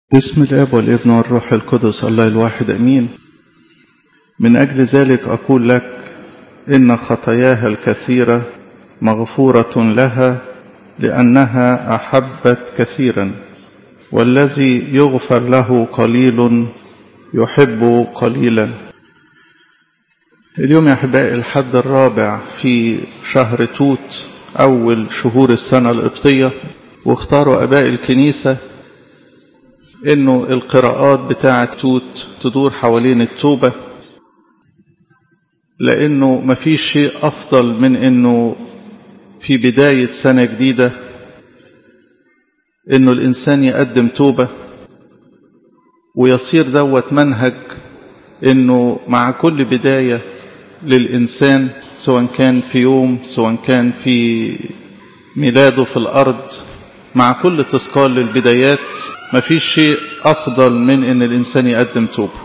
بسم الاب والابن والروح القدس الله الواحد امين من اجل ذلك اقول لك ان خطاياها الكثيره مغفوره لها لانها احبت كثيرا والذي يغفر له قليل يحب قليلا اليوم يا احبائي الحد الرابع في شهر توت اول شهور السنه القبطيه واختاروا اباء الكنيسه انه القراءات بتاعه توت تدور حوالين التوبه لانه مفيش شيء افضل من انه في بدايه سنه جديده انه الانسان يقدم توبه ويصير دوت منهج انه مع كل بدايه للانسان سواء كان في يوم سواء كان في ميلاده في الارض مع كل تثقال للبدايات مفيش شيء أفضل من إن الإنسان يقدم توبة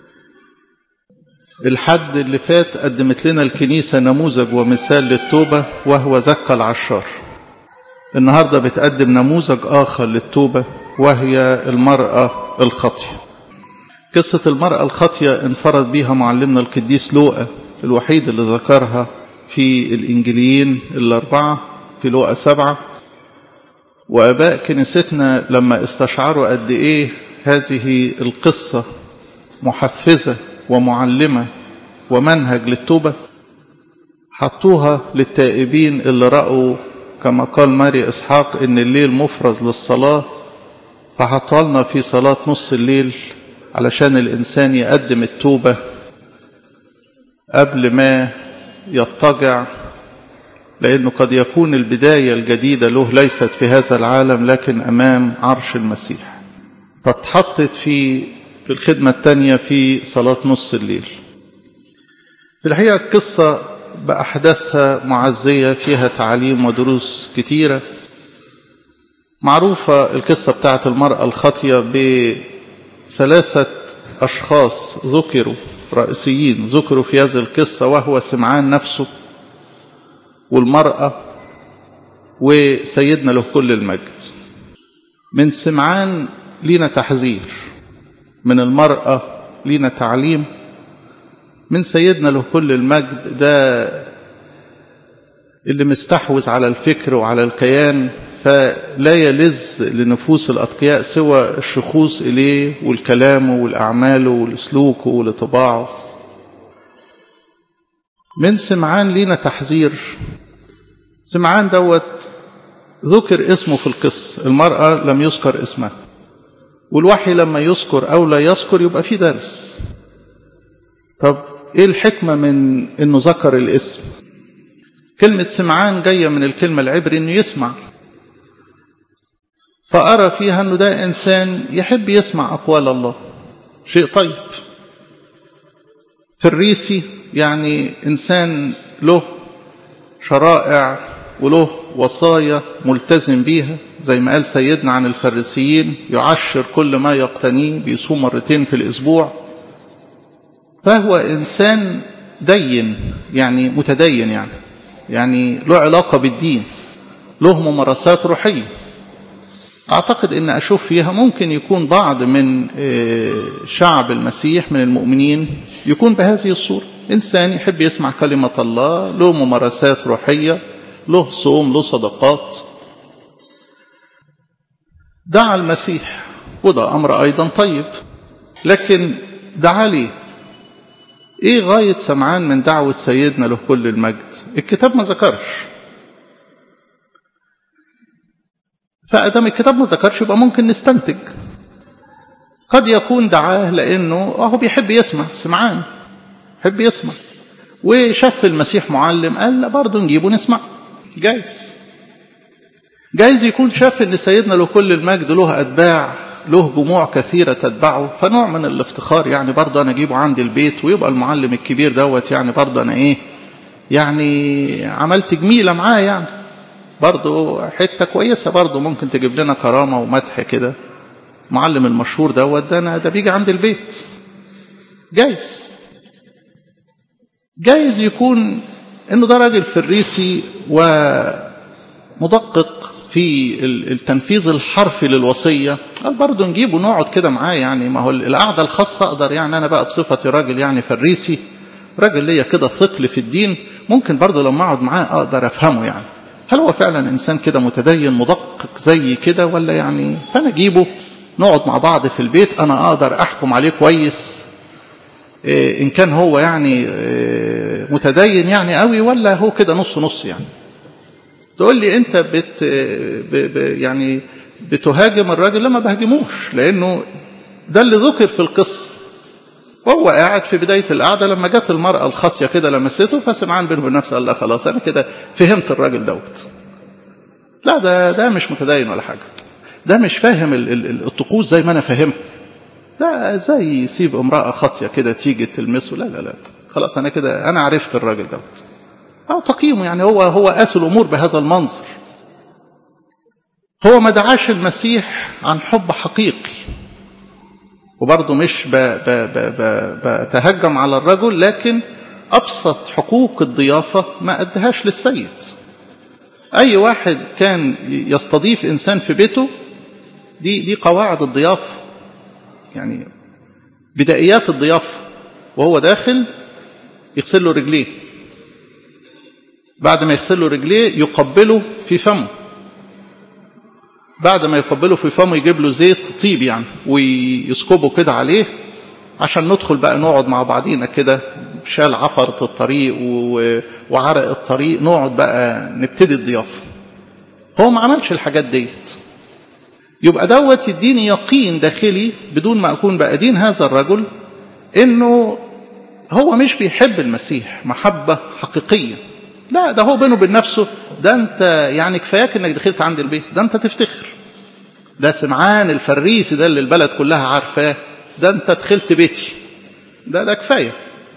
الحد اللي فات قدمت لنا الكنيسة نموذج ومثال للتوبة وهو زكى العشار النهاردة بتقدم نموذج آخر للتوبة وهي المرأة الخاطية قصة المرأة الخاطية انفرد بها معلمنا القديس لوقا الوحيد اللي ذكرها في الإنجيليين الأربعة في لوقا سبعة واباء كنيستنا لما استشعروا قد ايه هذه القصه محفزه ومعلمه ومنهج للتوبه حطوها للتائبين اللي راوا كما قال ماري اسحاق ان الليل مفرز للصلاه فحطها لنا في صلاه نص الليل علشان الانسان يقدم التوبه قبل ما يضطجع لأنه قد يكون البداية الجديدة له ليست في هذا العالم لكن أمام عرش المسيح فاتحطت في في الخدمة الثانية في صلاة نص الليل في الحقيقة القصة بأحداثها معزية فيها تعاليم ودروس كتيرة معروفة القصة بتاعت المرأة الخاطية بثلاثة أشخاص ذكروا رئيسيين ذكروا في هذه القصة وهو سمعان نفسه والمرأة وسيدنا له كل المجد من سمعان لينا تحذير من المرأة لينا تعليم من سيدنا له كل المجد ده اللي مستحوذ على الفكر وعلى الكيان فلا يلذ لنفوس الأتقياء سوى الشخوص إليه والكلام والأعمال والسلوك والطباعه من سمعان لينا تحذير سمعان دوت ذكر اسمه في القص المرأة لم يذكر اسمها والوحي لما يذكر أو لا يذكر يبقى في درس طب ايه الحكمة من انه ذكر الاسم كلمة سمعان جاية من الكلمة العبري انه يسمع فأرى فيها انه ده انسان يحب يسمع أقوال الله شيء طيب فريسي يعني إنسان له شرائع وله وصايا ملتزم بيها زي ما قال سيدنا عن الفريسيين يعشر كل ما يقتنيه بيصوم مرتين في الأسبوع فهو إنسان دين يعني متدين يعني يعني له علاقة بالدين له ممارسات روحية أعتقد أن أشوف فيها ممكن يكون بعض من شعب المسيح من المؤمنين يكون بهذه الصورة إنسان يحب يسمع كلمة الله له ممارسات روحية له صوم له صدقات دعا المسيح وده أمر أيضا طيب لكن دعا لي إيه غاية سمعان من دعوة سيدنا له كل المجد الكتاب ما ذكرش فأدام الكتاب ما ذكرش يبقى ممكن نستنتج قد يكون دعاه لأنه هو بيحب يسمع سمعان يحب يسمع وشاف المسيح معلم قال لا برضه نجيبه نسمع جايز جايز يكون شاف ان سيدنا له كل المجد له اتباع له جموع كثيرة تتبعه فنوع من الافتخار يعني برضه أنا أجيبه عندي البيت ويبقى المعلم الكبير دوت يعني برضه أنا إيه يعني عملت جميلة معاه يعني برضه حتة كويسة برضه ممكن تجيب لنا كرامة ومدح كده معلم المشهور دوت ده أنا ده بيجي عند البيت جايز جايز يكون انه ده راجل فريسي ومدقق في التنفيذ الحرفي للوصية قال برضه نجيبه نقعد كده معاه يعني ما هو القعدة الخاصة أقدر يعني أنا بقى بصفتي راجل يعني فريسي راجل ليا كده ثقل في الدين ممكن برضه لما أقعد معاه أقدر أفهمه يعني هل هو فعلا إنسان كده متدين مدقق زي كده ولا يعني فأنا أجيبه نقعد مع بعض في البيت أنا أقدر أحكم عليه كويس إن كان هو يعني متدين يعني قوي ولا هو كده نص نص يعني تقول لي انت بت ب ب يعني بتهاجم الراجل لما بهاجموش لانه ده اللي ذكر في القصه وهو قاعد في بدايه القعده لما جت المراه الخاطيه كده لمسته فسمعان بينه وبين نفسه قال لا خلاص انا كده فهمت الراجل دوت لا ده ده مش متدين ولا حاجه ده مش فاهم الطقوس زي ما انا فاهمها ده زي يسيب امراه خاطيه كده تيجي تلمسه لا لا لا خلاص انا كده انا عرفت الراجل دوت أو تقييمه يعني هو هو قاس الأمور بهذا المنظر هو ما دعاش المسيح عن حب حقيقي وبرضه مش بتهجم على الرجل لكن أبسط حقوق الضيافة ما أدهاش للسيد أي واحد كان يستضيف إنسان في بيته دي دي قواعد الضيافة يعني بدائيات الضيافة وهو داخل يغسل له رجليه بعد ما يغسل له رجليه يقبله في فمه بعد ما يقبله في فمه يجيب له زيت طيب يعني ويسكبه كده عليه عشان ندخل بقى نقعد مع بعضينا كده شال عفرة الطريق وعرق الطريق نقعد بقى نبتدي الضيافة هو ما عملش الحاجات ديت يبقى دوت يديني يقين داخلي بدون ما أكون بأدين هذا الرجل إنه هو مش بيحب المسيح محبة حقيقية لا ده هو بينه وبين نفسه ده انت يعني كفاياك انك دخلت عند البيت ده انت تفتخر ده سمعان الفريسي ده اللي البلد كلها عارفاه ده انت دخلت بيتي ده ده كفايه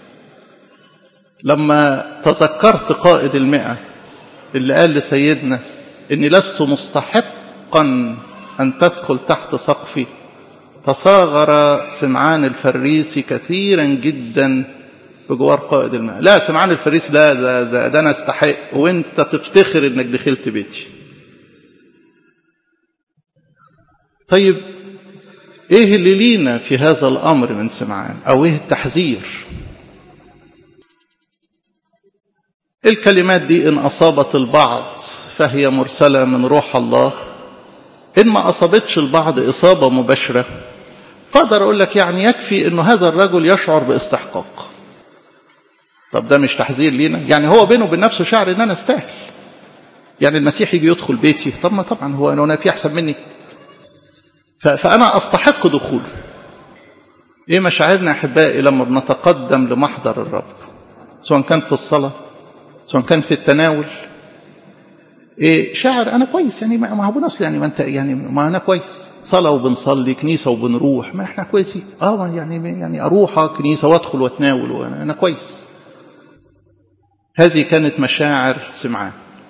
لما تذكرت قائد المئة اللي قال لسيدنا اني لست مستحقا ان تدخل تحت سقفي تصاغر سمعان الفريسي كثيرا جدا بجوار قائد الماء لا سمعان الفريس لا ده, ده, ده انا استحق وانت تفتخر انك دخلت بيتي طيب ايه اللي لينا في هذا الامر من سمعان او ايه التحذير الكلمات دي ان اصابت البعض فهي مرسله من روح الله ان ما اصابتش البعض اصابه مباشره فاقدر اقول لك يعني يكفي انه هذا الرجل يشعر باستحقاق طب ده مش تحذير لينا يعني هو بينه وبين نفسه شعر ان انا استاهل يعني المسيح يجي يدخل بيتي طب ما طبعا هو انا في احسن مني فانا استحق دخوله ايه مشاعرنا احبائي لما بنتقدم لمحضر الرب سواء كان في الصلاه سواء كان في التناول إيه شاعر انا كويس يعني ما ابونا اصل يعني ما انت يعني ما انا كويس صلاه وبنصلي كنيسه وبنروح ما احنا كويسين اه يعني يعني اروح كنيسه وادخل واتناول وانا انا كويس هذه كانت مشاعر سمعان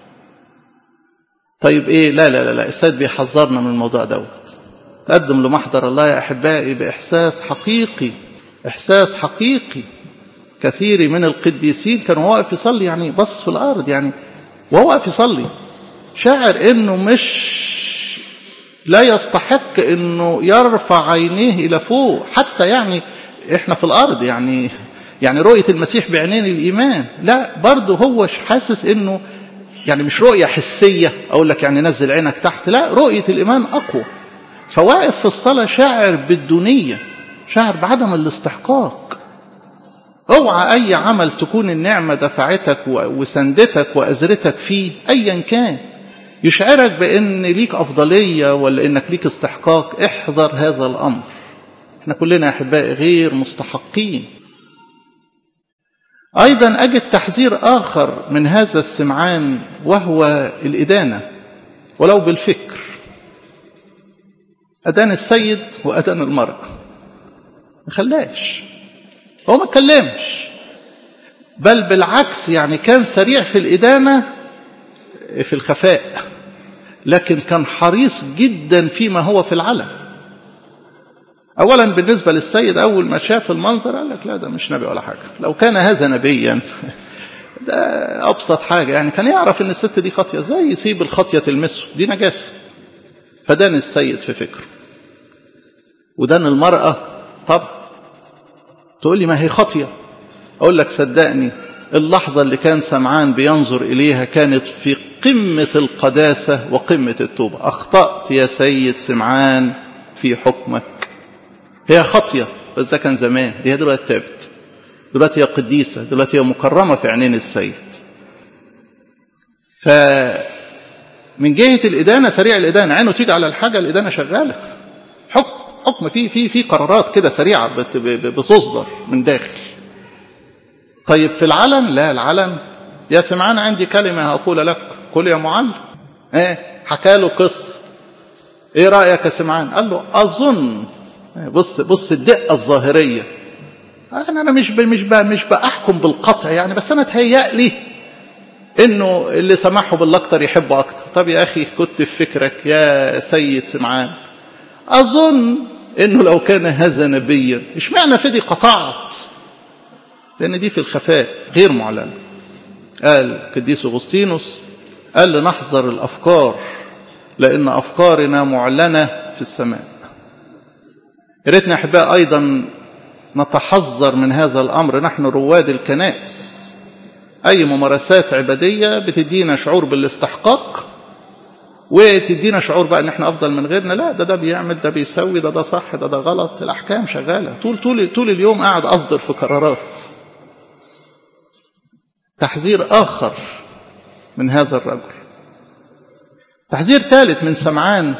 طيب ايه لا لا لا, لا. السيد بيحذرنا من الموضوع دوت تقدم لمحضر الله يا احبائي باحساس حقيقي احساس حقيقي كثير من القديسين كانوا واقف يصلي يعني بص في الارض يعني وهو واقف يصلي شاعر انه مش لا يستحق انه يرفع عينيه الى فوق حتى يعني احنا في الارض يعني يعني رؤية المسيح بعينين الإيمان لا برضه هو حاسس إنه يعني مش رؤية حسية أقول لك يعني نزل عينك تحت لا رؤية الإيمان أقوى فواقف في الصلاة شاعر بالدونية شاعر بعدم الاستحقاق اوعى أي عمل تكون النعمة دفعتك وسندتك وأزرتك فيه أيا كان يشعرك بأن ليك أفضلية ولا أنك ليك استحقاق احذر هذا الأمر احنا كلنا أحبائي غير مستحقين أيضا أجد تحذير آخر من هذا السمعان وهو الإدانة ولو بالفكر أدان السيد وأدان المرأة ما خلاش هو ما اتكلمش بل بالعكس يعني كان سريع في الإدانة في الخفاء لكن كان حريص جدا فيما هو في العلن أولا بالنسبة للسيد أول ما شاف المنظر قال لك لا ده مش نبي ولا حاجة لو كان هذا نبيا ده ابسط حاجه يعني كان يعرف ان الست دي خاطيه ازاي يسيب الخاطيه تلمسه دي نجاسه فدان السيد في فكره ودان المراه طب تقول لي ما هي خاطيه اقول لك صدقني اللحظه اللي كان سمعان بينظر اليها كانت في قمه القداسه وقمه التوبه اخطات يا سيد سمعان في حكمك هي خاطيه بس ده كان زمان دي هي دلوقتي تابت دلوقتي هي قديسة دلوقتي هي مكرمة في عينين السيد ف من جهة الإدانة سريع الإدانة عينه تيجي على الحاجة الإدانة شغالة حكم حكم في في في قرارات كده سريعة بت بتصدر من داخل طيب في العلن لا العلن يا سمعان عندي كلمة هقول لك قل يا معلم ايه حكى له قصة ايه رأيك يا سمعان قال له أظن بص بص الدقة الظاهرية انا انا مش مش مش بحكم بالقطع يعني بس انا تهيأ لي انه اللي سمحه بالاكتر يحبه اكتر طب يا اخي كنت في فكرك يا سيد سمعان اظن انه لو كان هذا نبيا اشمعنى في دي قطعت لان دي في الخفاء غير معلنه قال قديس اغسطينوس قال لنحذر الافكار لان افكارنا معلنه في السماء يا ريتنا احباء ايضا نتحذر من هذا الامر نحن رواد الكنائس اي ممارسات عباديه بتدينا شعور بالاستحقاق وتدينا شعور بقى ان احنا افضل من غيرنا لا ده ده بيعمل ده بيسوي ده ده صح ده ده غلط الاحكام شغاله طول طول طول اليوم قاعد اصدر في قرارات تحذير اخر من هذا الرجل تحذير ثالث من سمعان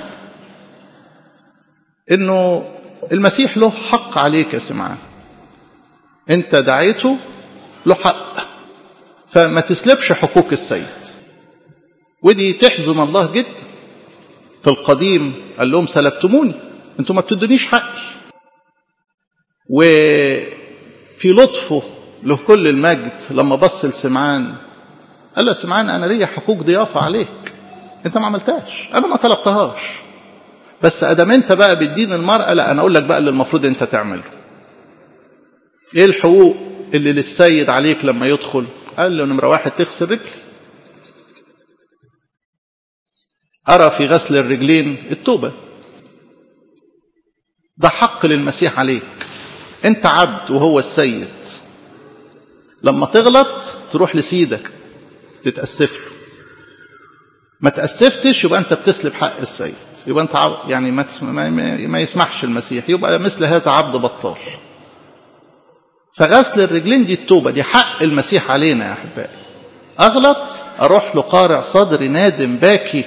انه المسيح له حق عليك يا سمعان انت دعيته له حق فما تسلبش حقوق السيد ودي تحزن الله جدا في القديم قال لهم سلبتموني انتم ما بتدونيش حقي وفي لطفه له كل المجد لما بص لسمعان قال له سمعان انا ليا حقوق ضيافه عليك انت ما عملتهاش انا ما طلبتهاش بس ادام انت بقى بالدين المرأة لا انا اقول لك بقى اللي المفروض انت تعمله ايه الحقوق اللي للسيد عليك لما يدخل قال له نمرة واحد تغسل رجلي أرى في غسل الرجلين التوبة ده حق للمسيح عليك انت عبد وهو السيد لما تغلط تروح لسيدك تتأسف له ما تأسفتش يبقى أنت بتسلب حق السيد يبقى أنت عبد يعني ما, ما يسمحش المسيح يبقى مثل هذا عبد بطال فغسل الرجلين دي التوبة دي حق المسيح علينا يا أحبائي أغلط أروح له قارع صدري نادم باكي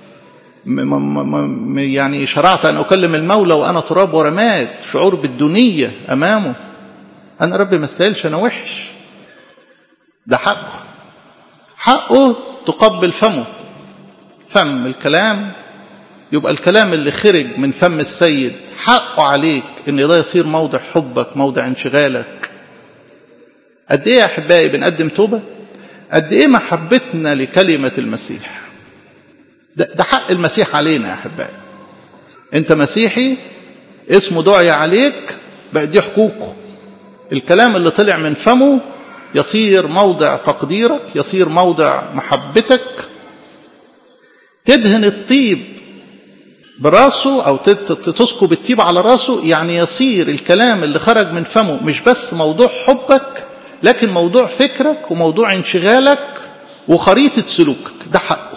يعني شرعت أن أكلم المولى وأنا تراب ورماد شعور بالدونية أمامه أنا ربي ما استاهلش أنا وحش ده حقه حقه تقبل فمه فم الكلام يبقى الكلام اللي خرج من فم السيد حقه عليك ان ده يصير موضع حبك موضع انشغالك قد ايه يا احبائي بنقدم توبه قد ايه محبتنا لكلمه المسيح ده, ده حق المسيح علينا يا احبائي انت مسيحي اسمه دعي عليك بقى دي حقوقه الكلام اللي طلع من فمه يصير موضع تقديرك يصير موضع محبتك تدهن الطيب براسه او تسكب الطيب على راسه يعني يصير الكلام اللي خرج من فمه مش بس موضوع حبك لكن موضوع فكرك وموضوع انشغالك وخريطة سلوكك ده حقه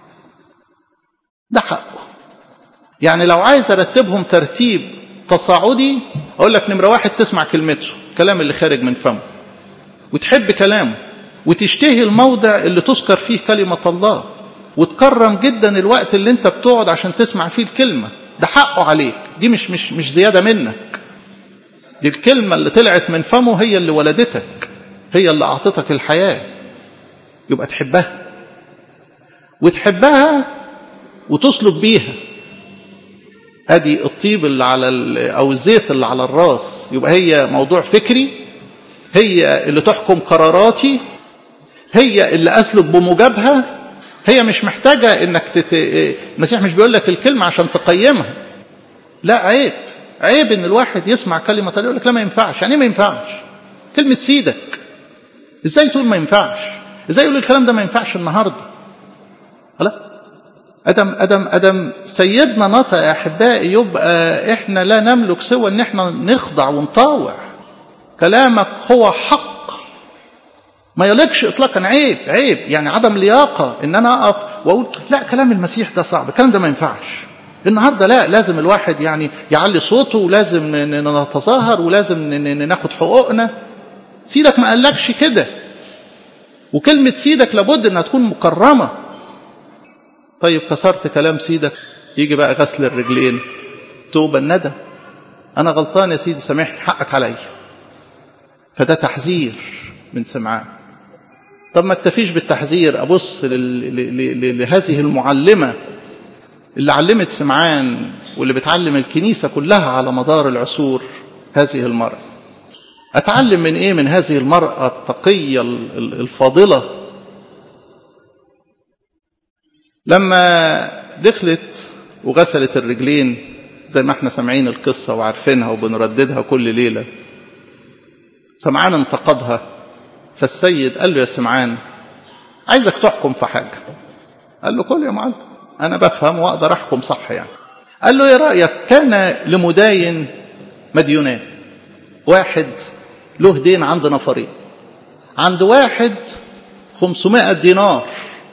ده حقه يعني لو عايز ارتبهم ترتيب تصاعدي اقول لك نمرة واحد تسمع كلمته الكلام اللي خارج من فمه وتحب كلامه وتشتهي الموضع اللي تذكر فيه كلمة الله وتكرم جدا الوقت اللي انت بتقعد عشان تسمع فيه الكلمة ده حقه عليك دي مش مش مش زيادة منك دي الكلمة اللي طلعت من فمه هي اللي ولدتك هي اللي أعطتك الحياة يبقى تحبها وتحبها وتسلك بيها ادي الطيب اللي على او الزيت اللي على الراس يبقى هي موضوع فكري هي اللي تحكم قراراتي هي اللي اسلك بموجبها هي مش محتاجة انك تت... المسيح مش بيقول لك الكلمة عشان تقيمها لا عيب عيب ان الواحد يسمع كلمة يقول لك لا ما ينفعش يعني ما ينفعش كلمة سيدك ازاي تقول ما ينفعش ازاي يقول الكلام ده ما ينفعش النهارده لا ادم ادم ادم سيدنا نطق يا احبائي يبقى احنا لا نملك سوى ان احنا نخضع ونطاوع كلامك هو حق ما يليقش اطلاقا عيب عيب يعني عدم لياقه ان انا اقف واقول لا كلام المسيح ده صعب الكلام ده ما ينفعش النهارده لا لازم الواحد يعني يعلي صوته ولازم نتظاهر ولازم ناخد حقوقنا سيدك ما قالكش كده وكلمة سيدك لابد انها تكون مكرمة طيب كسرت كلام سيدك يجي بقى غسل الرجلين توبة الندم انا غلطان يا سيدي سامحني حقك عليا فده تحذير من سمعان طب ما اكتفيش بالتحذير ابص لهذه المعلمة اللي علمت سمعان واللي بتعلم الكنيسة كلها على مدار العصور هذه المرأة أتعلم من إيه من هذه المرأة التقية الفاضلة لما دخلت وغسلت الرجلين زي ما احنا سامعين القصة وعارفينها وبنرددها كل ليلة سمعان انتقدها فالسيد قال له يا سمعان عايزك تحكم في حاجة قال له كل يا معلم أنا بفهم وأقدر أحكم صح يعني قال له إيه رأيك كان لمداين مديونان واحد له دين عند نفرين عند واحد 500 دينار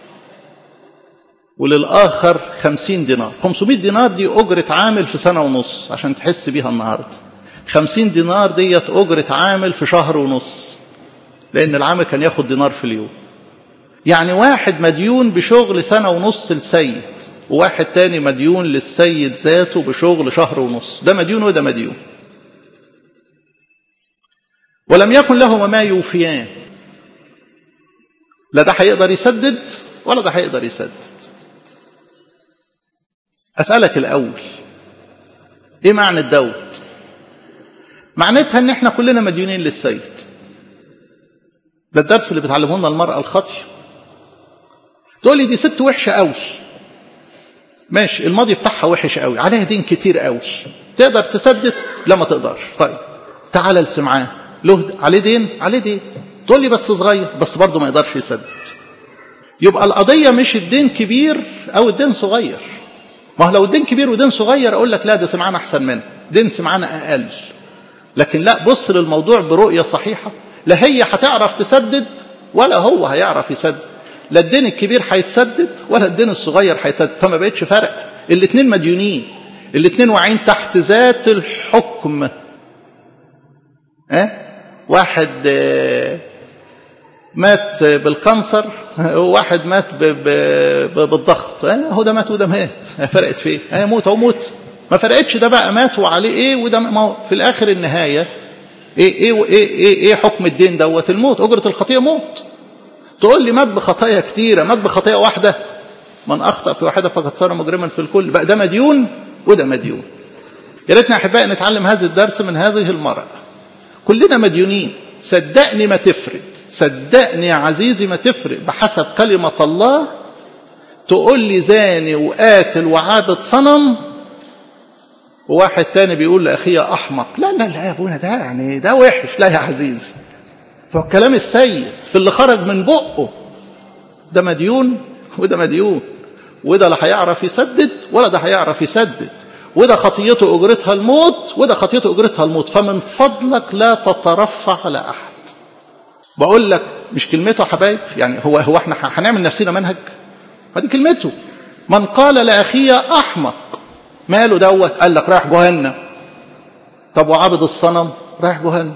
وللآخر 50 دينار 500 دينار دي أجرة عامل في سنة ونص عشان تحس بيها النهاردة 50 دينار ديت أجرة عامل في شهر ونص لأن العامل كان ياخد دينار في اليوم يعني واحد مديون بشغل سنة ونص للسيد وواحد تاني مديون للسيد ذاته بشغل شهر ونص ده مديون وده مديون ولم يكن لهما ما يوفيان لا ده هيقدر يسدد ولا ده هيقدر يسدد أسألك الأول إيه معنى دوت معناتها إن إحنا كلنا مديونين للسيد ده الدرس اللي بتعلمه لنا المرأة الخاطية تقول لي دي ست وحشة قوي ماشي الماضي بتاعها وحش قوي عليها دين كتير قوي تقدر تسدد لا ما تقدرش طيب تعالى لسمعان له عليه دين عليه دين تقول لي بس صغير بس برضه ما يقدرش يسدد يبقى القضية مش الدين كبير أو الدين صغير ما هو لو الدين كبير ودين صغير أقول لك لا ده سمعان أحسن منه دين سمعان أقل لكن لا بص للموضوع برؤية صحيحة لا هي هتعرف تسدد ولا هو هيعرف يسدد لا الدين الكبير هيتسدد ولا الدين الصغير هيتسدد فما بقتش فرق الاثنين مديونين الاثنين واعيين تحت ذات الحكم أه؟ واحد مات بالكانسر وواحد مات بالضغط هو ده مات وده مات فرقت في ايه موت او موت ما فرقتش ده بقى مات وعليه ايه وده ما في الاخر النهايه ايه ايه ايه ايه, إيه حكم الدين دوت الموت اجره الخطيه موت تقول لي مات بخطايا كتيره مات بخطيه واحده من اخطا في واحده فقد صار مجرما في الكل بقى ده مديون وده مديون يا ريتنا احبائي نتعلم هذا الدرس من هذه المراه كلنا مديونين صدقني ما تفرق صدقني يا عزيزي ما تفرق بحسب كلمة الله تقول لي زاني وقاتل وعابد صنم وواحد تاني بيقول لأخيه أحمق لا لا لا يا أبونا ده يعني ده وحش لا يا عزيزي فالكلام السيد في اللي خرج من بقه ده مديون وده مديون وده لا هيعرف يسدد ولا ده هيعرف يسدد وده خطيته أجرتها الموت وده خطيته أجرتها الموت فمن فضلك لا تترفع على أحد بقول لك مش كلمته حبايب يعني هو هو احنا هنعمل نفسنا منهج ما دي كلمته من قال لأخيه أحمق ماله دوت قال لك رايح جهنم طب وعبد الصنم رايح جهنم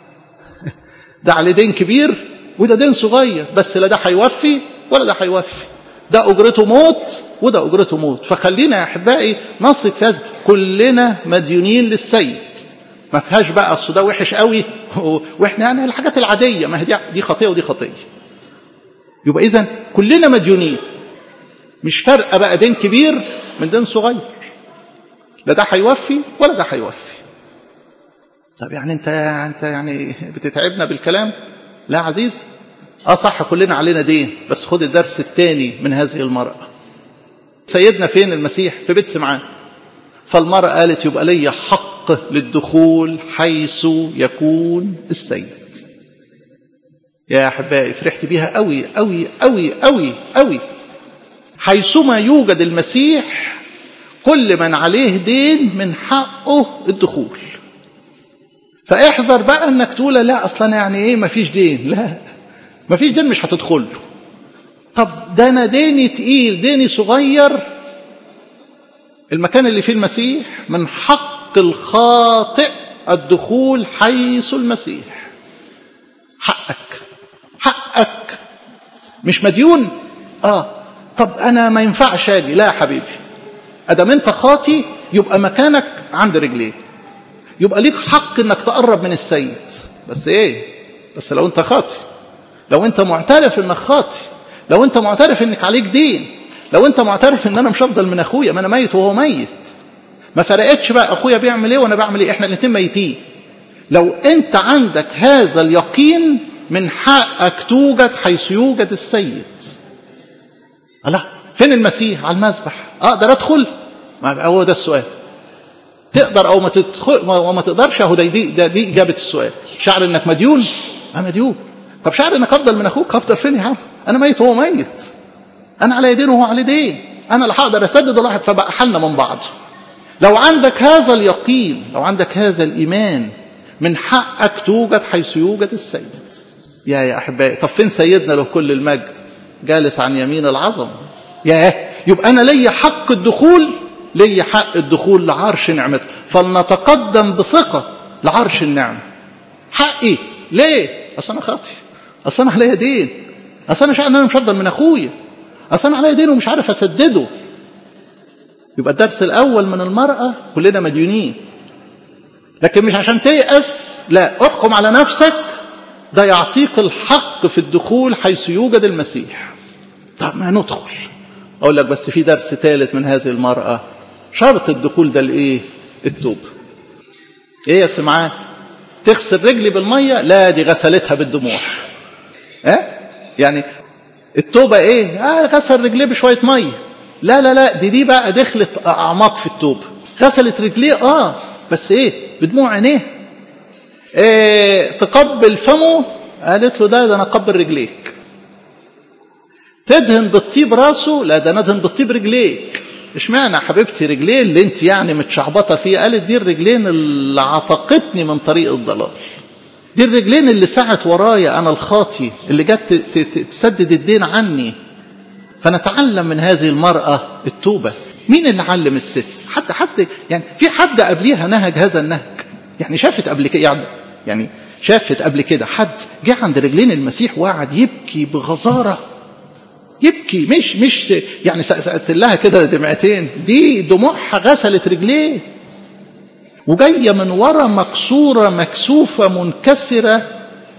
ده عليه دين كبير وده دين صغير بس لا ده هيوفي ولا ده هيوفي ده أجرته موت وده أجرته موت فخلينا يا أحبائي نثق في هذا كلنا مديونين للسيد ما فيهاش بقى اصل ده وحش قوي واحنا يعني الحاجات العاديه ما هي دي دي خطيه ودي خطيه يبقى اذا كلنا مديونين مش فارقه بقى دين كبير من دين صغير لا ده هيوفي ولا ده هيوفي طب يعني انت انت يعني بتتعبنا بالكلام لا عزيزي اه صح كلنا علينا دين بس خد الدرس الثاني من هذه المراه سيدنا فين المسيح في بيت سمعان فالمرأة قالت يبقى لي حق للدخول حيث يكون السيد يا أحبائي فرحت بيها قوي قوي قوي قوي قوي حيثما يوجد المسيح كل من عليه دين من حقه الدخول فاحذر بقى انك تقول لا اصلا يعني ايه مفيش دين لا مفيش دين مش هتدخل له طب ده انا ديني تقيل ديني صغير المكان اللي فيه المسيح من حق الخاطئ الدخول حيث المسيح حقك حقك مش مديون اه طب انا ما ينفعش اجي لا يا حبيبي ادام انت خاطي يبقى مكانك عند رجليه يبقى ليك حق انك تقرب من السيد بس ايه بس لو انت خاطي لو انت معترف انك خاطي لو انت معترف انك عليك دين لو انت معترف ان انا مش افضل من اخويا ما انا ميت وهو ميت ما فرقتش بقى اخويا بيعمل ايه وانا بعمل ايه احنا الاثنين ميتين لو انت عندك هذا اليقين من حقك توجد حيث يوجد السيد الله فين المسيح على المذبح اقدر ادخل ما هو ده السؤال تقدر او ما تدخل وما تقدرش اهو دي دي, دي اجابه السؤال شعر انك مديون اه مديون طب شعر انك افضل من اخوك افضل فين يا عم انا ميت وهو ميت انا على دين وهو على دين انا لا هقدر اسدد ولا فبقى حالنا من بعض لو عندك هذا اليقين لو عندك هذا الايمان من حقك توجد حيث يوجد السيد يا يا احبائي طب فين سيدنا له كل المجد جالس عن يمين العظمه يا يبقى انا ليا حق الدخول ليا حق الدخول لعرش نعمته فلنتقدم بثقه لعرش النعمه حقي ليه اصل انا خاطي اصل انا عليا دين اصل انا شايف ان انا مش افضل من اخويا اصل انا عليا دين ومش عارف اسدده يبقى الدرس الاول من المراه كلنا مديونين لكن مش عشان تيأس لا احكم على نفسك ده يعطيك الحق في الدخول حيث يوجد المسيح طب ما ندخل اقول لك بس في درس ثالث من هذه المرأة شرط الدخول ده الايه التوبة ايه يا سمعان تغسل رجلي بالمية لا دي غسلتها بالدموع اه يعني التوبة ايه آه غسل رجليه بشوية مية لا لا لا دي دي بقى دخلت اعماق في التوبة غسلت رجليه اه بس ايه بدموع عينيه إيه تقبل فمه قالت له ده ده انا اقبل رجليك تدهن بالطيب راسه لا ده ندهن بالطيب رجليك اشمعنى حبيبتي رجلين اللي انت يعني متشعبطه فيه قالت دي الرجلين اللي عتقتني من طريق الضلال دي الرجلين اللي سعت ورايا انا الخاطي اللي جت تسدد الدين عني فنتعلم من هذه المراه التوبه مين اللي علم الست حد حد يعني في حد قبليها نهج هذا النهج يعني شافت قبل كده يعني يعني شافت قبل كده حد جه عند رجلين المسيح وقعد يبكي بغزاره يبكي مش مش يعني سألت لها كده دمعتين دي دموعها غسلت رجليه وجايه من ورا مكسوره مكسوفه منكسره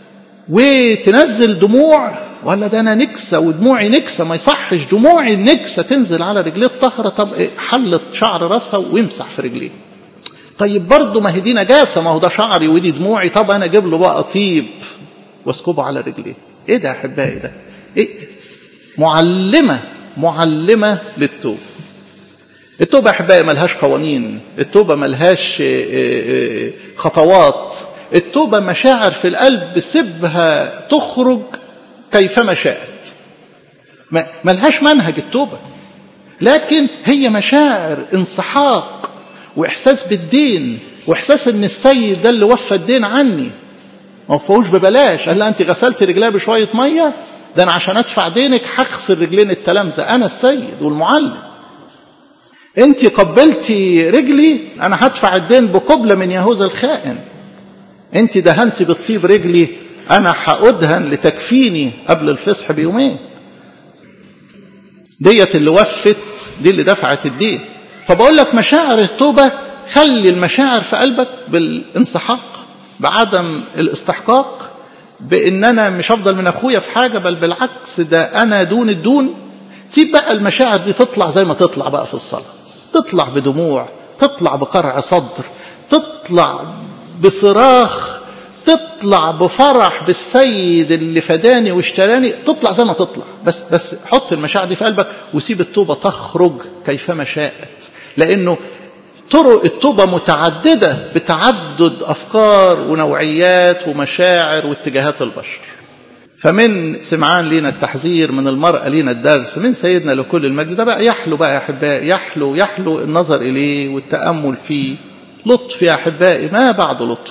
وتنزل دموع ولا ده انا نكسه ودموعي نكسه ما يصحش دموعي النكسه تنزل على رجليه الطهره طب إيه حلت شعر راسها ويمسح في رجليه طيب برضه ما هي دي نجاسه ما هو ده شعري ودي دموعي طب انا اجيب له بقى طيب واسكبه على رجليه ايه ده يا احبائي ده ايه معلمه معلمه للتوبه التوبه احبائي ملهاش قوانين التوبه ملهاش خطوات التوبه مشاعر في القلب سيبها تخرج كيفما شاءت ملهاش منهج التوبه لكن هي مشاعر انسحاق واحساس بالدين واحساس ان السيد ده اللي وفى الدين عني ما وفاهوش ببلاش قال لا انت غسلت رجليها بشويه ميه ده انا عشان ادفع دينك هغسل رجلين التلامذه انا السيد والمعلم انت قبلتي رجلي انا هدفع الدين بقبله من يهوذا الخائن انت دهنتي بالطيب رجلي انا هادهن لتكفيني قبل الفصح بيومين ديت اللي وفت دي اللي دفعت الدين فبقول لك مشاعر التوبه خلي المشاعر في قلبك بالانسحاق بعدم الاستحقاق بان انا مش افضل من اخويا في حاجه بل بالعكس ده انا دون الدون سيب بقى المشاعر دي تطلع زي ما تطلع بقى في الصلاه تطلع بدموع تطلع بقرع صدر تطلع بصراخ تطلع بفرح بالسيد اللي فداني واشتراني تطلع زي ما تطلع بس بس حط المشاعر دي في قلبك وسيب التوبه تخرج كيفما شاءت لانه طرق التوبه متعدده بتعدد افكار ونوعيات ومشاعر واتجاهات البشر فمن سمعان لينا التحذير من المرأة لينا الدرس من سيدنا لكل المجد ده بقى يحلو بقى يا أحبائي يحلو يحلو النظر إليه والتأمل فيه لطف يا أحبائي ما بعد لطف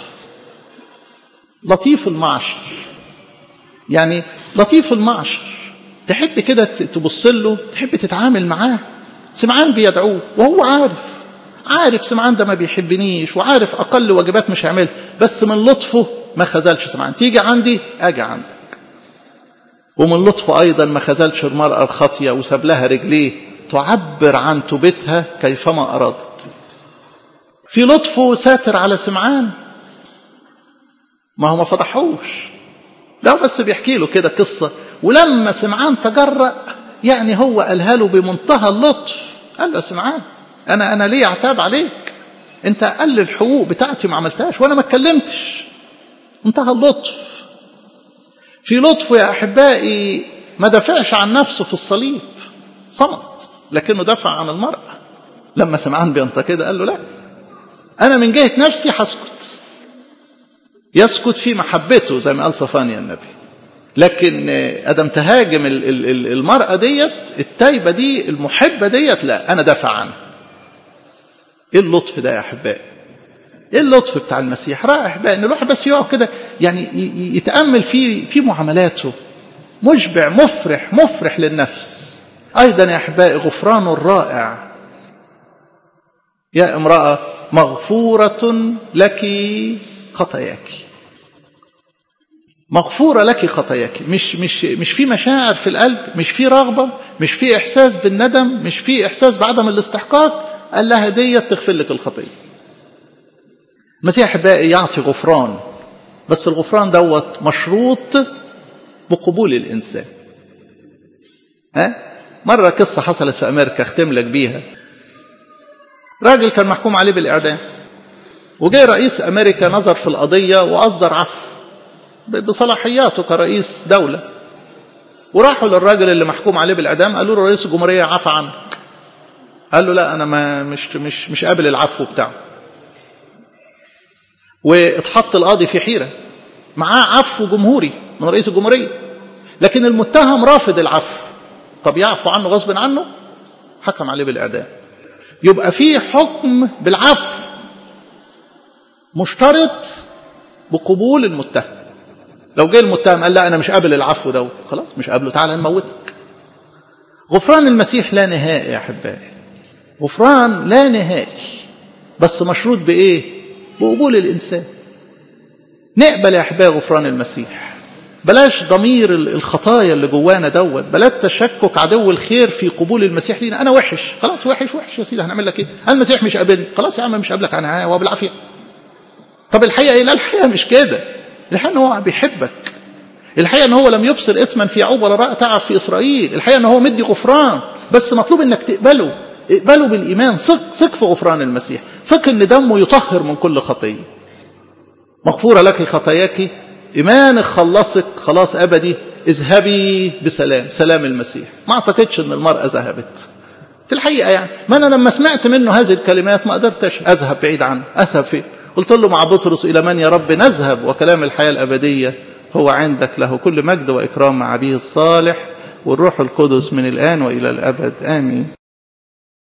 لطيف المعشر يعني لطيف المعشر تحب كده تبص له تحب تتعامل معاه سمعان بيدعوه وهو عارف عارف سمعان ده ما بيحبنيش وعارف أقل واجبات مش هيعملها بس من لطفه ما خذلش سمعان تيجي عندي أجي عندك ومن لطفه أيضا ما خذلش المرأة الخاطية وساب لها رجليه تعبر عن توبتها كيفما أرادت في لطفه ساتر على سمعان ما هو ما فضحوش ده بس بيحكي له كده قصة ولما سمعان تجرأ يعني هو قالها له بمنتهى اللطف قال له سمعان أنا أنا ليه أعتاب عليك أنت أقل الحقوق بتاعتي ما عملتهاش وأنا ما اتكلمتش منتهى اللطف في لطفه يا أحبائي ما دافعش عن نفسه في الصليب صمت لكنه دافع عن المرأة لما سمعان بينتقد قال له لا أنا من جهة نفسي هسكت يسكت في محبته زي ما قال صفانيا النبي لكن ادم تهاجم المرأة ديت التايبة دي المحبة ديت لا أنا دافع عنها إيه اللطف ده يا أحبائي إيه اللطف بتاع المسيح رائع أحبائي إن الواحد بس يقعد كده يعني يتأمل في في معاملاته مشبع مفرح مفرح للنفس أيضا يا أحبائي غفران الرائع يا امرأة مغفورة لك خطاياك مغفورة لك خطاياك مش مش مش في مشاعر في القلب مش في رغبة مش في إحساس بالندم مش في إحساس بعدم الاستحقاق قال لها دي تغفر لك الخطية المسيح أحبائي يعطي غفران بس الغفران دوت مشروط بقبول الإنسان ها مرة قصة حصلت في أمريكا أختم لك بيها راجل كان محكوم عليه بالإعدام وجاء رئيس أمريكا نظر في القضية وأصدر عفو بصلاحياته كرئيس دولة وراحوا للراجل اللي محكوم عليه بالإعدام قالوا له رئيس الجمهورية عفى عنك قال له لا أنا ما مش مش مش قابل العفو بتاعه واتحط القاضي في حيرة معاه عفو جمهوري من رئيس الجمهورية لكن المتهم رافض العفو طب يعفو عنه غصب عنه حكم عليه بالإعدام يبقى في حكم بالعفو مشترط بقبول المتهم لو جه المتهم قال لا انا مش قابل العفو ده خلاص مش قابله تعالى نموتك غفران المسيح لا نهائي يا احبائي غفران لا نهائي بس مشروط بايه بقبول الانسان نقبل يا احبائي غفران المسيح بلاش ضمير الخطايا اللي جوانا دوت بلاش تشكك عدو الخير في قبول المسيح لينا انا وحش خلاص وحش وحش يا سيدي هنعمل لك ايه المسيح مش قابلني خلاص يا عم مش قابلك انا هو بالعافيه طب الحقيقه ايه لا الحقيقه مش كده الحقيقه ان هو بيحبك الحقيقه ان هو لم يبصر اثما في يعقوب ولا راى تعب في اسرائيل الحقيقه ان هو مدي غفران بس مطلوب انك تقبله اقبله بالايمان ثق ثق في غفران المسيح ثق ان دمه يطهر من كل خطيه مغفوره لك خطاياك ايمانك خلصك خلاص ابدي اذهبي بسلام سلام المسيح ما اعتقدش ان المراه ذهبت في الحقيقه يعني ما انا لما سمعت منه هذه الكلمات ما قدرتش اذهب بعيد عنه اذهب فين قلت له مع بطرس إلى من يا رب نذهب وكلام الحياة الأبدية هو عندك له كل مجد وإكرام مع أبيه الصالح والروح القدس من الآن وإلى الأبد آمين